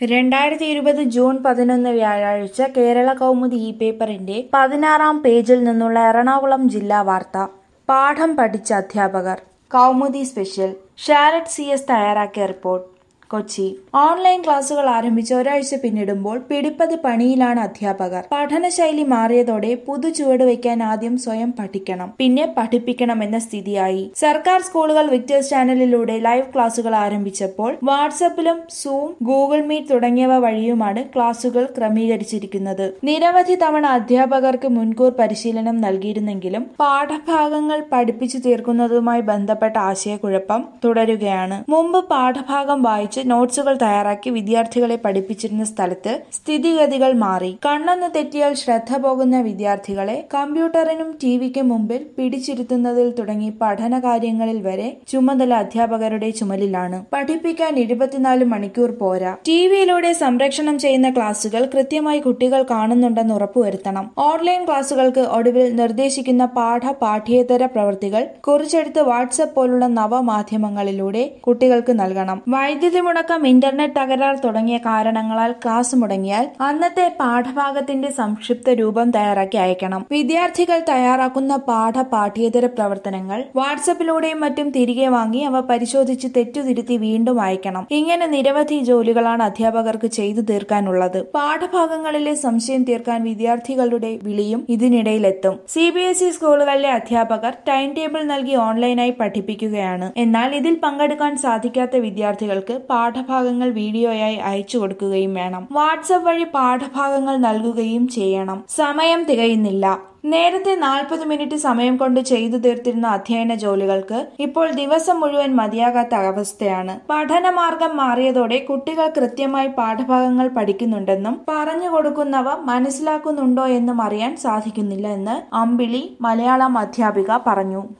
രണ്ടായിരത്തി ഇരുപത് ജൂൺ പതിനൊന്ന് വ്യാഴാഴ്ച കേരള കൗമുദി ഈ പേപ്പറിന്റെ പതിനാറാം പേജിൽ നിന്നുള്ള എറണാകുളം ജില്ലാ വാർത്ത പാഠം പഠിച്ച അധ്യാപകർ Kaumudi special Sharat C S തയ്യാറാക്കിയ റിപ്പോർട്ട് കൊച്ചി ഓൺലൈൻ ക്ലാസുകൾ ആരംഭിച്ച് ഒരാഴ്ച പിന്നിടുമ്പോൾ പിടിപ്പത് പണിയിലാണ് അധ്യാപകർ പഠനശൈലി മാറിയതോടെ പുതു ചുവട് വയ്ക്കാൻ ആദ്യം സ്വയം പഠിക്കണം പിന്നെ പഠിപ്പിക്കണം എന്ന സ്ഥിതിയായി സർക്കാർ സ്കൂളുകൾ വിക്ടേഴ്സ് ചാനലിലൂടെ ലൈവ് ക്ലാസുകൾ ആരംഭിച്ചപ്പോൾ വാട്സപ്പിലും സൂം ഗൂഗിൾ മീറ്റ് തുടങ്ങിയവ വഴിയുമാണ് ക്ലാസുകൾ ക്രമീകരിച്ചിരിക്കുന്നത് നിരവധി തവണ അധ്യാപകർക്ക് മുൻകൂർ പരിശീലനം നൽകിയിരുന്നെങ്കിലും പാഠഭാഗങ്ങൾ പഠിപ്പിച്ചു തീർക്കുന്നതുമായി ബന്ധപ്പെട്ട ആശയക്കുഴപ്പം തുടരുകയാണ് മുമ്പ് പാഠഭാഗം വായിച്ച് നോട്ട്സുകൾ തയ്യാറാക്കി വിദ്യാർത്ഥികളെ പഠിപ്പിച്ചിരുന്ന സ്ഥലത്ത് സ്ഥിതിഗതികൾ മാറി കണ്ണൊന്ന് തെറ്റിയാൽ ശ്രദ്ധ പോകുന്ന വിദ്യാർത്ഥികളെ കമ്പ്യൂട്ടറിനും ടിവിക്കും മുമ്പിൽ പിടിച്ചിരുത്തുന്നതിൽ തുടങ്ങി പഠന കാര്യങ്ങളിൽ വരെ ചുമതല അധ്യാപകരുടെ ചുമലിലാണ് പഠിപ്പിക്കാൻ ഇരുപത്തിനാല് മണിക്കൂർ പോരാ ടിവിയിലൂടെ സംരക്ഷണം ചെയ്യുന്ന ക്ലാസുകൾ കൃത്യമായി കുട്ടികൾ കാണുന്നുണ്ടെന്ന് ഉറപ്പുവരുത്തണം ഓൺലൈൻ ക്ലാസുകൾക്ക് ഒടുവിൽ നിർദ്ദേശിക്കുന്ന പാഠ പാഠ്യേതര പ്രവൃത്തികൾ കുറിച്ചെടുത്ത് വാട്സപ്പ് പോലുള്ള നവമാധ്യമങ്ങളിലൂടെ കുട്ടികൾക്ക് നൽകണം വൈദ്യുതി മുടക്കം ഇന്റർനെറ്റ് തകരാർ തുടങ്ങിയ കാരണങ്ങളാൽ ക്ലാസ് മുടങ്ങിയാൽ അന്നത്തെ പാഠഭാഗത്തിന്റെ സംക്ഷിപ്ത രൂപം തയ്യാറാക്കി അയക്കണം വിദ്യാർത്ഥികൾ തയ്യാറാക്കുന്ന പാഠ പാഠ്യേതര പ്രവർത്തനങ്ങൾ വാട്സപ്പിലൂടെയും മറ്റും തിരികെ വാങ്ങി അവ പരിശോധിച്ച് തെറ്റുതിരുത്തി വീണ്ടും അയക്കണം ഇങ്ങനെ നിരവധി ജോലികളാണ് അധ്യാപകർക്ക് ചെയ്തു തീർക്കാനുള്ളത് പാഠഭാഗങ്ങളിലെ സംശയം തീർക്കാൻ വിദ്യാർത്ഥികളുടെ വിളിയും ഇതിനിടയിലെത്തും സി ബി എസ് ഇ സ്കൂളുകളിലെ അധ്യാപകർ ടൈം ടേബിൾ നൽകി ഓൺലൈനായി പഠിപ്പിക്കുകയാണ് എന്നാൽ ഇതിൽ പങ്കെടുക്കാൻ സാധിക്കാത്ത വിദ്യാർത്ഥികൾക്ക് പാഠഭാഗങ്ങൾ വീഡിയോയായി അയച്ചു കൊടുക്കുകയും വേണം വാട്സപ്പ് വഴി പാഠഭാഗങ്ങൾ നൽകുകയും ചെയ്യണം സമയം തികയുന്നില്ല നേരത്തെ നാൽപ്പത് മിനിറ്റ് സമയം കൊണ്ട് ചെയ്തു തീർത്തിരുന്ന അധ്യയന ജോലികൾക്ക് ഇപ്പോൾ ദിവസം മുഴുവൻ മതിയാകാത്ത അവസ്ഥയാണ് പഠനമാർഗം മാറിയതോടെ കുട്ടികൾ കൃത്യമായി പാഠഭാഗങ്ങൾ പഠിക്കുന്നുണ്ടെന്നും പറഞ്ഞു കൊടുക്കുന്നവ മനസ്സിലാക്കുന്നുണ്ടോ എന്നും അറിയാൻ സാധിക്കുന്നില്ല എന്ന് അമ്പിളി മലയാളം അധ്യാപിക പറഞ്ഞു